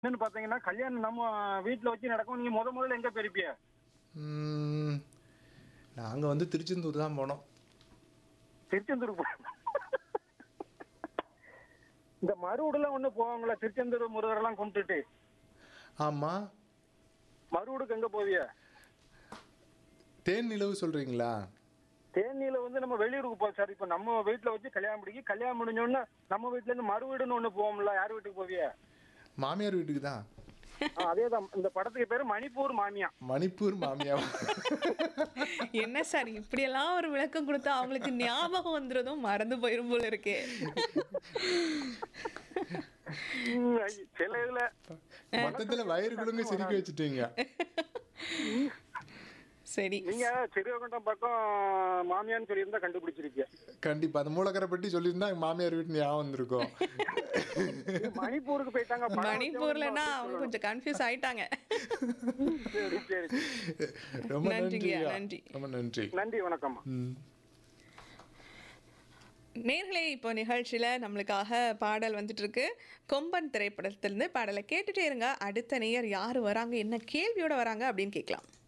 என்னன்னு பாத்தீங்கன்னா கல்யாணம் நம்ம வீட்டுல வச்சு நடக்கும் நீங்க முத முதல்ல எங்க போயிருப்பிய ம், நாங்க வந்து திருச்செந்தூர் தான் போனோம் திருச்செந்தூருக்கு போ- இந்த மறுவூடுலாம் ஒண்ணு போவாங்களா திருச்செந்தூர் முருகரெல்லாம் கும்பிட்டுட்டு ஆமா மறுவூடுக்கு எங்க போவிய தேன் நிலவு சொல்றீங்களா தேனியில வந்து நம்ம வெளியூருக்கு போவோம் சார் இப்ப நம்ம வீட்டுல வச்சு கல்யாணம் முடிக்கி கல்யாணம் முடிஞ்ச உடனே நம்ம வீட்டுல இருந்து மறு வீடுன்னு ஒண்ணு போவோம்ல யார் வீட்டுக்கு போவிய மாமியார் வீட்டுக்கு தான் அதேதான் இந்த படத்துக்கு பேரு மணிப்பூர் மாமியா மணிப்பூர் மாமியா என்ன சார் இப்படியெல்லாம் ஒரு விளக்கம் கொடுத்தா அவங்களுக்கு ஞாபகம் வந்துறதும் மறந்து போயிரும் போல இருக்கே உம், ஐ, சில இதுல மொத்தத்துல வயிறு குழுங்க சிரிக்க வச்சுட்டீங்க சரி நீங்க சிறுவகண்டம் பக்கம் மாமியான்னு சொல்லியிருந்தா கண்டுபிடிச்சிருக்கீங்க கண்டிப்பா அந்த மூலக்கரை பற்றி சொல்லியிருந்தா எங்க மாமியார் வீட்டு ஞாபகம் வந்திருக்கும் மணிப்பூருக்கு போயிட்டாங்க படம் மணிப்பூர்லனா வச்சவங்க அவங்க கொஞ்சம் கன்ஃபியூஸ் ஆயிட்டாங்க சரி சரி ரொம்ப நன்றிங்கய்யா, நன்றியா நன்றி. ரொம்ப நன்றி நன்றி வணக்கம்மா ம் நேர்களே இப்போ நிகழ்ச்சியில் நம்மளுக்காக பாடல் வந்துட்டு இருக்கு கொம்பன் திரைப்படத்திலிருந்து பாடலை கேட்டுட்டே இருங்க அடுத்த நேயர் யார் வராங்க என்ன கேள்வியோட வராங்க அப்படின்னு கேட்கலாம்